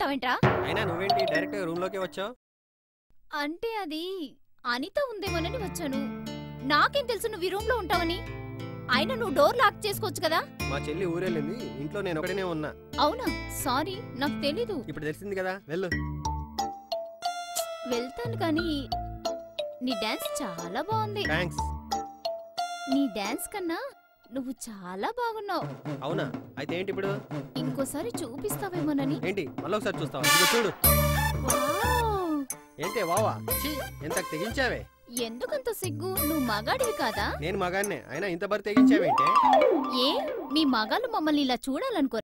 ఉంటావేంట్రా అయినా నువ్వేంటి direct room లోకే వచ్చావు అంటే అది అనిత ఉందేమోనని వచ్చాను నాకేం తెలుసు నువ్వు ఈ రూమ్ లో ఉంటావని అయినా నువ్వు డోర్ లాక్ చేసుకోవచ్చు కదా మా చెల్లి ఊరెళ్ళింది ఇంట్లో నేను ఒకడనే ఉన్నా అవునా సారీ నాకు తెలీదు ఇప్పుడు తెలిసింది కదా వెళ్ళు వెళ్తాను కానీ నీ డాన్స్ చాలా బాగుంది థ్యాంక్స్ నీ డాన్స్ కన్నా నువ్వు చాలా బాగున్నావు అవునా అయితే ఏంటి ఇప్పుడు ఇంకోసారి చూపిస్తావేమోనని ఏంటి మళ్ళీ ఒకసారి చూస్తావా ఇదిగో చూడు వావ్! ఏంటే వావా ఛీ ఎంత తెగించావే ఎందుకంత సిగ్గు నువ్వు మగాడివి కాదా నేను మగాన్నే అయినా ఇంత బరి తెగించావేంటే ఏ మీ మగాళ్ళు మమ్మల్ని ఇలా చూడాలనుకో